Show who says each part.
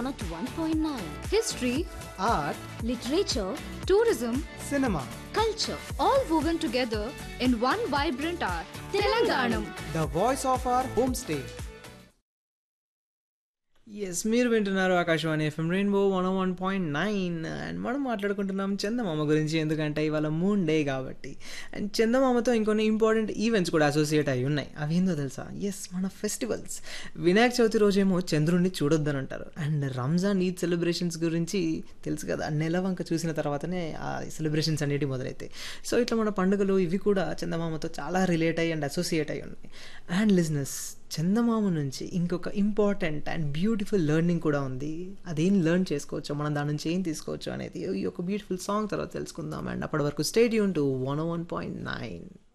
Speaker 1: 101.9.
Speaker 2: history,
Speaker 3: art,
Speaker 1: Literature,
Speaker 2: tourism,
Speaker 3: cinema.
Speaker 1: culture.
Speaker 2: all woven together in one vibrant art. Telanganam.
Speaker 3: The voice of our homestay. Yes మీరు వింటున్నారు Akashvani FM rainbow one one point nine and మనం మాట్లాడుకుంటున్నాం చందమామ గురించి ఎందుకంటే ఇవాళ moon day కాబట్టి and చందమామతో ఇంకొన్ని ఇంపార్టెంట్ ఈవెంట్స్ కూడా అసోసియేట్ అయి ఉన్నాయి అవి ఏందో తెలుసా ఎస్ మన ఫెస్టివల్స్ వినాయక చవితి రోజేమో చంద్రుడిని చూడొద్దని అంటారు అండ్ రంజాన్ ఈద్ సెలబ్రేషన్స్ గురించి తెలుసు కదా నెలవంక చూసిన తర్వాతనే ఆ సెలబ్రేషన్స్ అనేవి మొదలవుతాయి సో ఇట్లా మన పండుగలు ఇవి కూడా చందమామతో చాలా రిలేట్ అయ్యి అండ్ అసోసియేట్ అయి ఉన్నాయి అండ్ లిజినెస్ చందమామ నుంచి ఇంకొక ఇంపార్టెంట్ అండ్ బ్యూటిఫుల్ లెర్నింగ్ కూడా ఉంది అదేం లెర్న్ చేసుకోవచ్చు మనం దాని నుంచి ఏం తీసుకోవచ్చు అనేది ఈ ఒక బ్యూటిఫుల్ సాంగ్ తర్వాత తెలుసుకుందాం అండ్ అప్పటి వరకు stay tuned to one one point nine